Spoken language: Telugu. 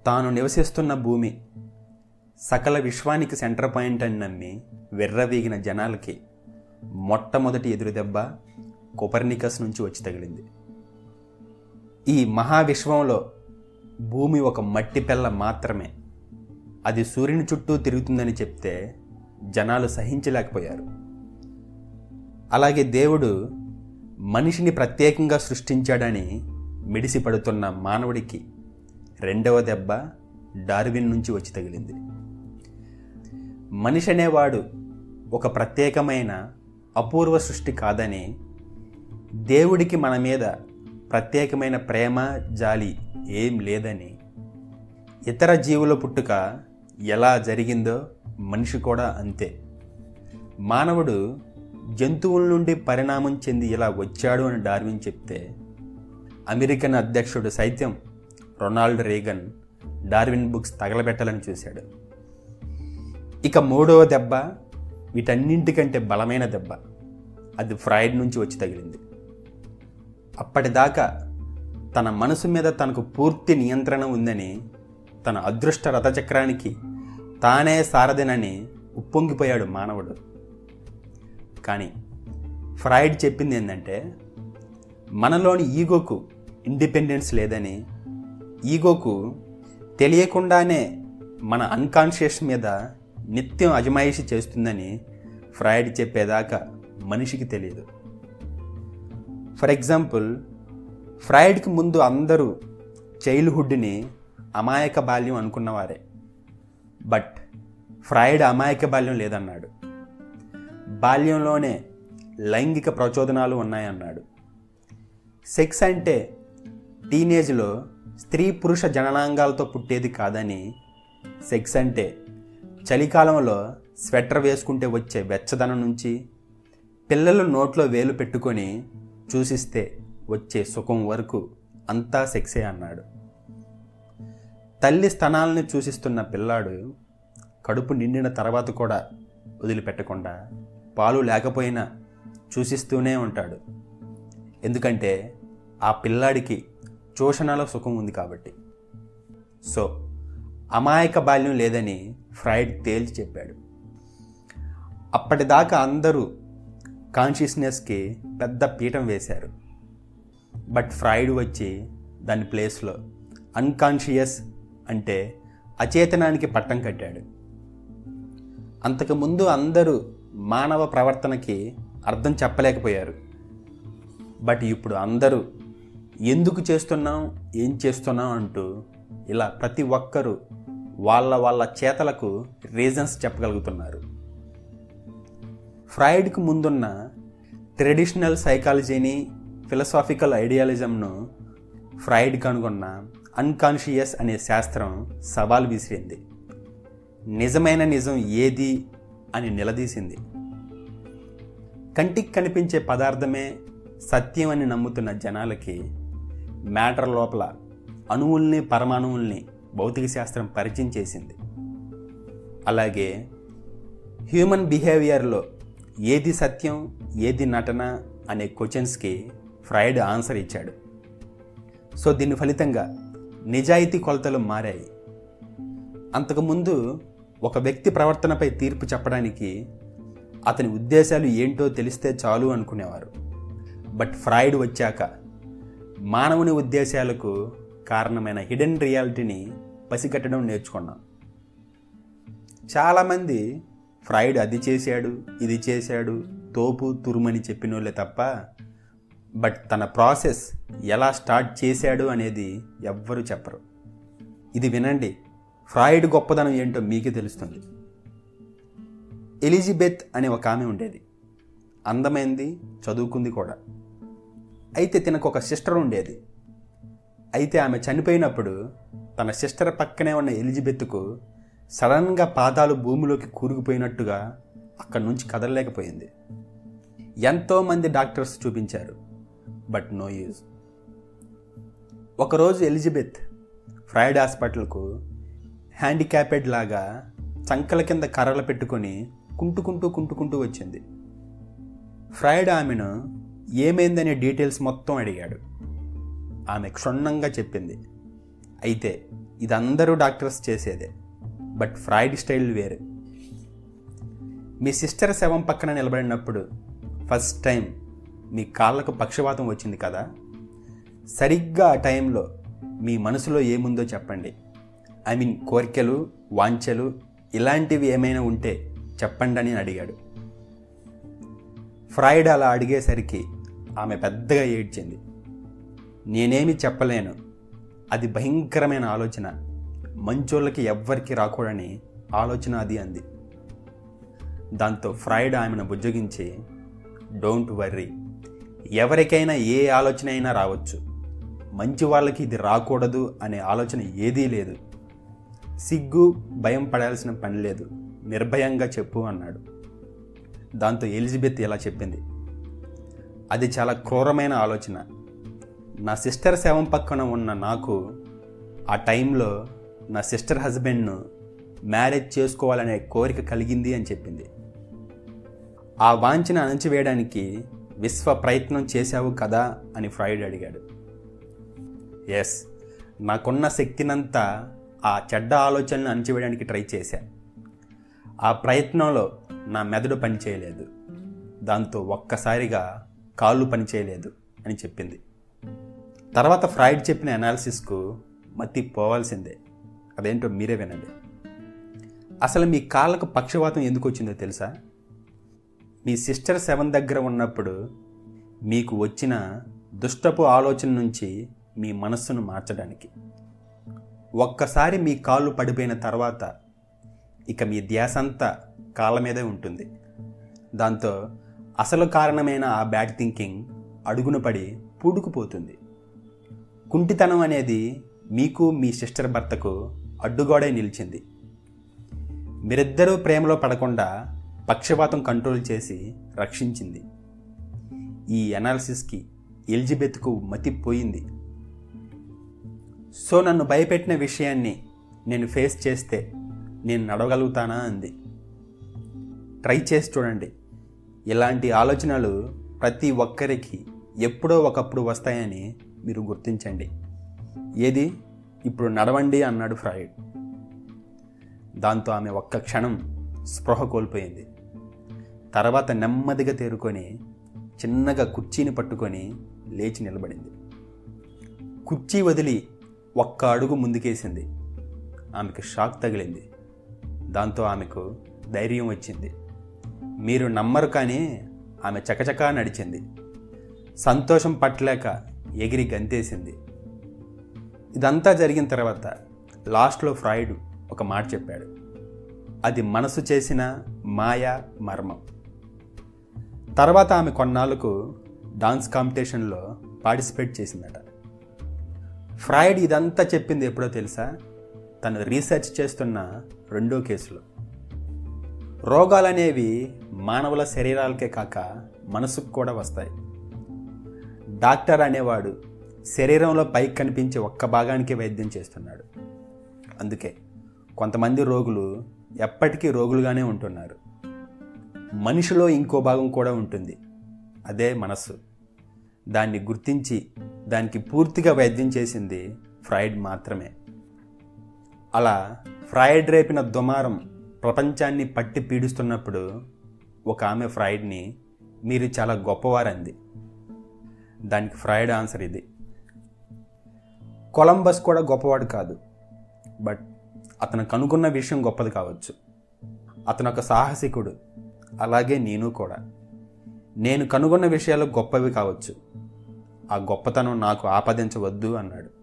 తాను నివసిస్తున్న భూమి సకల విశ్వానికి సెంటర్ పాయింట్ అని నమ్మి వెర్రవీగిన జనాలకి మొట్టమొదటి ఎదురుదెబ్బ కొపర్నికస్ నుంచి వచ్చి తగిలింది ఈ మహావిశ్వంలో భూమి ఒక మట్టి పెల్ల మాత్రమే అది సూర్యుని చుట్టూ తిరుగుతుందని చెప్తే జనాలు సహించలేకపోయారు అలాగే దేవుడు మనిషిని ప్రత్యేకంగా సృష్టించాడని మిడిసిపడుతున్న మానవుడికి రెండవ దెబ్బ డార్విన్ నుంచి వచ్చి తగిలింది మనిషి అనేవాడు ఒక ప్రత్యేకమైన అపూర్వ సృష్టి కాదని దేవుడికి మన మీద ప్రత్యేకమైన ప్రేమ జాలి ఏం లేదని ఇతర జీవుల పుట్టుక ఎలా జరిగిందో మనిషి కూడా అంతే మానవుడు జంతువుల నుండి పరిణామం చెంది ఇలా వచ్చాడు అని డార్విన్ చెప్తే అమెరికన్ అధ్యక్షుడు సైత్యం రొనాల్డ్ రేగన్ డార్విన్ బుక్స్ తగలబెట్టాలని చూశాడు ఇక మూడవ దెబ్బ వీటన్నింటికంటే బలమైన దెబ్బ అది ఫ్రాయిడ్ నుంచి వచ్చి తగిలింది అప్పటిదాకా తన మనసు మీద తనకు పూర్తి నియంత్రణ ఉందని తన అదృష్ట రథచక్రానికి తానే సారథినని ఉప్పొంగిపోయాడు మానవుడు కానీ ఫ్రాయిడ్ చెప్పింది ఏంటంటే మనలోని ఈగోకు ఇండిపెండెన్స్ లేదని ఈగోకు తెలియకుండానే మన అన్కాన్షియస్ మీద నిత్యం అజమాయిషి చేస్తుందని ఫ్రాయిడ్ చెప్పేదాకా మనిషికి తెలియదు ఫర్ ఎగ్జాంపుల్ ఫ్రాయిడ్కి ముందు అందరూ చైల్డ్హుడ్ని అమాయక బాల్యం అనుకున్నవారే బట్ ఫ్రాయిడ్ అమాయక బాల్యం లేదన్నాడు బాల్యంలోనే లైంగిక ప్రచోదనాలు ఉన్నాయన్నాడు సెక్స్ అంటే టీనేజ్లో స్త్రీ పురుష జననాంగాలతో పుట్టేది కాదని సెక్స్ అంటే చలికాలంలో స్వెటర్ వేసుకుంటే వచ్చే వెచ్చదనం నుంచి పిల్లలు నోట్లో వేలు పెట్టుకొని చూసిస్తే వచ్చే సుఖం వరకు అంతా సెక్సే అన్నాడు తల్లి స్తనాలని చూసిస్తున్న పిల్లాడు కడుపు నిండిన తర్వాత కూడా వదిలిపెట్టకుండా పాలు లేకపోయినా చూసిస్తూనే ఉంటాడు ఎందుకంటే ఆ పిల్లాడికి చోషణలో సుఖం ఉంది కాబట్టి సో అమాయక బాల్యం లేదని ఫ్రైడ్ తేల్చి చెప్పాడు అప్పటిదాకా అందరూ కాన్షియస్నెస్కి పెద్ద పీఠం వేశారు బట్ ఫ్రాయిడ్ వచ్చి దాని ప్లేస్లో అన్కాన్షియస్ అంటే అచేతనానికి పట్టం కట్టాడు అంతకుముందు అందరూ మానవ ప్రవర్తనకి అర్థం చెప్పలేకపోయారు బట్ ఇప్పుడు అందరూ ఎందుకు చేస్తున్నాం ఏం చేస్తున్నాం అంటూ ఇలా ప్రతి ఒక్కరూ వాళ్ళ వాళ్ళ చేతలకు రీజన్స్ చెప్పగలుగుతున్నారు ఫ్రాయిడ్కు ముందున్న ట్రెడిషనల్ సైకాలజీని ఫిలసాఫికల్ ఐడియాలిజంను ఫ్రాయిడ్ కనుగొన్న అన్కాన్షియస్ అనే శాస్త్రం సవాల్ విసిరింది నిజమైన నిజం ఏది అని నిలదీసింది కంటికి కనిపించే పదార్థమే సత్యం అని నమ్ముతున్న జనాలకి మ్యాటర్ లోపల అణువుల్ని పరమాణువుల్ని భౌతిక శాస్త్రం పరిచయం చేసింది అలాగే హ్యూమన్ బిహేవియర్లో ఏది సత్యం ఏది నటన అనే క్వశ్చన్స్కి ఫ్రైడ్ ఆన్సర్ ఇచ్చాడు సో దీని ఫలితంగా నిజాయితీ కొలతలు మారాయి అంతకుముందు ఒక వ్యక్తి ప్రవర్తనపై తీర్పు చెప్పడానికి అతని ఉద్దేశాలు ఏంటో తెలిస్తే చాలు అనుకునేవారు బట్ ఫ్రాయిడ్ వచ్చాక మానవుని ఉద్దేశాలకు కారణమైన హిడెన్ రియాలిటీని పసిగట్టడం నేర్చుకున్నాం చాలామంది ఫ్రాయిడ్ అది చేశాడు ఇది చేశాడు తోపు తురుమని చెప్పినోళ్ళే తప్ప బట్ తన ప్రాసెస్ ఎలా స్టార్ట్ చేశాడు అనేది ఎవ్వరూ చెప్పరు ఇది వినండి ఫ్రాయిడ్ గొప్పదనం ఏంటో మీకే తెలుస్తుంది ఎలిజబెత్ అనే ఒక ఆమె ఉండేది అందమైంది చదువుకుంది కూడా అయితే తినకు ఒక సిస్టర్ ఉండేది అయితే ఆమె చనిపోయినప్పుడు తన సిస్టర్ పక్కనే ఉన్న ఎలిజబెత్కు సడన్గా పాదాలు భూమిలోకి కూరుకుపోయినట్టుగా అక్కడి నుంచి కదలలేకపోయింది ఎంతోమంది డాక్టర్స్ చూపించారు బట్ నో యూజ్ ఒకరోజు ఎలిజబెత్ ఫ్రైడ్ హాస్పిటల్కు హ్యాండిక్యాపెడ్ లాగా చంకల కింద కర్రలు పెట్టుకొని కుంటుకుంటూ కుంటుకుంటూ వచ్చింది ఫ్రైడ్ ఆమెను ఏమైందనే డీటెయిల్స్ మొత్తం అడిగాడు ఆమె క్షుణ్ణంగా చెప్పింది అయితే ఇది అందరూ డాక్టర్స్ చేసేదే బట్ ఫ్రాయిడ్ స్టైల్ వేరు మీ సిస్టర్ శవం పక్కన నిలబడినప్పుడు ఫస్ట్ టైం మీ కాళ్ళకు పక్షవాతం వచ్చింది కదా సరిగ్గా ఆ టైంలో మీ మనసులో ఏముందో చెప్పండి ఐ మీన్ కోరికలు వాంఛలు ఇలాంటివి ఏమైనా ఉంటే చెప్పండి అని అడిగాడు ఫ్రాయిడ్ అలా అడిగేసరికి ఆమె పెద్దగా ఏడ్చింది నేనేమి చెప్పలేను అది భయంకరమైన ఆలోచన మంచోళ్ళకి ఎవ్వరికి రాకూడని ఆలోచన అది అంది దాంతో ఫ్రాయిడ్ ఆమెను బుజ్జగించి డోంట్ వర్రీ ఎవరికైనా ఏ ఆలోచన అయినా రావచ్చు మంచి వాళ్ళకి ఇది రాకూడదు అనే ఆలోచన ఏదీ లేదు సిగ్గు భయం పడాల్సిన పని లేదు నిర్భయంగా చెప్పు అన్నాడు దాంతో ఎలిజబెత్ ఇలా చెప్పింది అది చాలా క్రూరమైన ఆలోచన నా సిస్టర్ శవం పక్కన ఉన్న నాకు ఆ టైంలో నా సిస్టర్ హస్బెండ్ను మ్యారేజ్ చేసుకోవాలనే కోరిక కలిగింది అని చెప్పింది ఆ వాంఛను అణచివేయడానికి విశ్వ ప్రయత్నం చేశావు కదా అని ఫ్రాయిడ్ అడిగాడు ఎస్ నాకున్న శక్తినంతా ఆ చెడ్డ ఆలోచనలను అణచివేయడానికి ట్రై చేశా ఆ ప్రయత్నంలో నా మెదడు పనిచేయలేదు దాంతో ఒక్కసారిగా కాళ్ళు పనిచేయలేదు అని చెప్పింది తర్వాత ఫ్రాయిడ్ చెప్పిన అనాలిసిస్కు మతి పోవాల్సిందే అదేంటో మీరే వినండి అసలు మీ కాళ్ళకు పక్షవాతం ఎందుకు వచ్చిందో తెలుసా మీ సిస్టర్ సెవెన్ దగ్గర ఉన్నప్పుడు మీకు వచ్చిన దుష్టపు ఆలోచన నుంచి మీ మనస్సును మార్చడానికి ఒక్కసారి మీ కాళ్ళు పడిపోయిన తర్వాత ఇక మీ ధ్యాసంతా కాళ్ళ మీదే ఉంటుంది దాంతో అసలు కారణమైన ఆ బ్యాడ్ థింకింగ్ అడుగున పడి పూడుకుపోతుంది కుంటితనం అనేది మీకు మీ సిస్టర్ భర్తకు అడ్డుగోడే నిలిచింది మీరిద్దరూ ప్రేమలో పడకుండా పక్షపాతం కంట్రోల్ చేసి రక్షించింది ఈ అనాలిసిస్కి ఎలిజబెత్కు మతిపోయింది సో నన్ను భయపెట్టిన విషయాన్ని నేను ఫేస్ చేస్తే నేను నడవగలుగుతానా అంది ట్రై చేసి చూడండి ఇలాంటి ఆలోచనలు ప్రతి ఒక్కరికి ఎప్పుడో ఒకప్పుడు వస్తాయని మీరు గుర్తించండి ఏది ఇప్పుడు నడవండి అన్నాడు ఫ్రాయిడ్ దాంతో ఆమె ఒక్క క్షణం స్పృహ కోల్పోయింది తర్వాత నెమ్మదిగా తేరుకొని చిన్నగా కుర్చీని పట్టుకొని లేచి నిలబడింది కుర్చీ వదిలి ఒక్క అడుగు ముందుకేసింది ఆమెకు షాక్ తగిలింది దాంతో ఆమెకు ధైర్యం వచ్చింది మీరు నమ్మరు కానీ ఆమె చకచకా నడిచింది సంతోషం పట్టలేక ఎగిరి గంతేసింది ఇదంతా జరిగిన తర్వాత లాస్ట్లో ఫ్రాయిడ్ ఒక మాట చెప్పాడు అది మనసు చేసిన మాయ మర్మం తర్వాత ఆమె కొన్నాళ్ళకు డాన్స్ కాంపిటీషన్లో పార్టిసిపేట్ చేసిందట ఫ్రాయిడ్ ఇదంతా చెప్పింది ఎప్పుడో తెలుసా తను రీసెర్చ్ చేస్తున్న రెండో కేసులో రోగాలనేవి మానవుల శరీరాలకే కాక మనసుకు కూడా వస్తాయి డాక్టర్ అనేవాడు శరీరంలో పైకి కనిపించే ఒక్క భాగానికి వైద్యం చేస్తున్నాడు అందుకే కొంతమంది రోగులు ఎప్పటికీ రోగులుగానే ఉంటున్నారు మనిషిలో ఇంకో భాగం కూడా ఉంటుంది అదే మనస్సు దాన్ని గుర్తించి దానికి పూర్తిగా వైద్యం చేసింది ఫ్రాయిడ్ మాత్రమే అలా ఫ్రాయిడ్ రేపిన దుమారం ప్రపంచాన్ని పట్టి పీడిస్తున్నప్పుడు ఒక ఆమె ఫ్రాయిడ్ని మీరు చాలా గొప్పవారంది దానికి ఫ్రాయిడ్ ఆన్సర్ ఇది కొలంబస్ కూడా గొప్పవాడు కాదు బట్ అతను కనుగొన్న విషయం గొప్పది కావచ్చు అతను ఒక సాహసికుడు అలాగే నేను కూడా నేను కనుగొన్న విషయాలు గొప్పవి కావచ్చు ఆ గొప్పతనం నాకు ఆపాదించవద్దు అన్నాడు